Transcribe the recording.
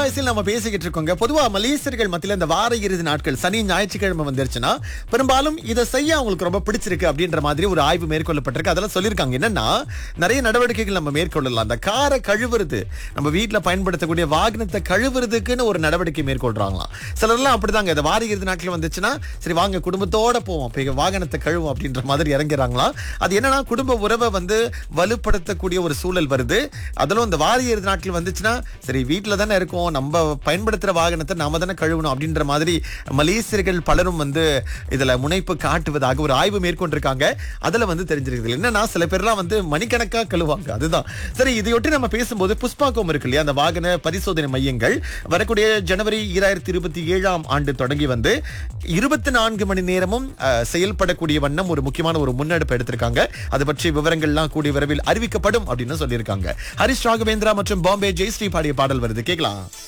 அலைவாய்ஸில் நம்ம பேசிக்கிட்டு இருக்கோங்க பொதுவா மலேசியர்கள் மத்தியில இந்த வார இறுதி நாட்கள் சனி ஞாயிற்றுக்கிழமை வந்துருச்சுன்னா பெரும்பாலும் இதை செய்ய அவங்களுக்கு ரொம்ப பிடிச்சிருக்கு அப்படின்ற மாதிரி ஒரு ஆய்வு மேற்கொள்ளப்பட்டிருக்கு அதெல்லாம் சொல்லியிருக்காங்க என்னன்னா நிறைய நடவடிக்கைகள் நம்ம மேற்கொள்ளலாம் அந்த காரை கழுவுறது நம்ம வீட்டுல பயன்படுத்தக்கூடிய வாகனத்தை கழுவுறதுக்குன்னு ஒரு நடவடிக்கை மேற்கொள்றாங்களாம் சிலர்லாம் அப்படிதாங்க இந்த வார இறுதி நாட்கள் வந்துச்சுன்னா சரி வாங்க குடும்பத்தோட போவோம் இப்ப வாகனத்தை கழுவும் அப்படின்ற மாதிரி இறங்குறாங்களாம் அது என்னன்னா குடும்ப உறவை வந்து வலுப்படுத்தக்கூடிய ஒரு சூழல் வருது அதிலும் இந்த வார இறுதி நாட்கள் வந்துச்சுன்னா சரி வீட்டில் தானே இருக்கோம் நம்ம பயன்படுத்துற வாகனத்தை நாம தானே கழுவணும் அப்படின்ற மாதிரி மலேசியர்கள் பலரும் வந்து இதுல முனைப்பு காட்டுவதாக ஒரு ஆய்வு மேற்கொண்டிருக்காங்க அதுல வந்து தெரிஞ்சிருக்குது என்னன்னா சில பேர்லாம் வந்து மணிக்கணக்கா கழுவாங்க அதுதான் சரி இதையொட்டி நம்ம பேசும்போது புஷ்பாக்கம் இருக்கு இல்லையா அந்த வாகன பரிசோதனை மையங்கள் வரக்கூடிய ஜனவரி ஈராயிரத்தி இருபத்தி ஏழாம் ஆண்டு தொடங்கி வந்து இருபத்தி நான்கு மணி நேரமும் அஹ், செயல்படக்கூடிய வண்ணம் ஒரு முக்கியமான ஒரு முன்னெடுப்பு எடுத்திருக்காங்க அது பற்றிய விவரங்கள்லாம் கூடிய விரைவில் அறிவிக்கப்படும் அப்படின்னு சொல்லியிருக்காங்க ஹரிஷ் ராகவேந்திரா மற்றும் பாம்பே ஜெயஸ்ரீ பாடிய பாடல் வருது கேட்கலாம்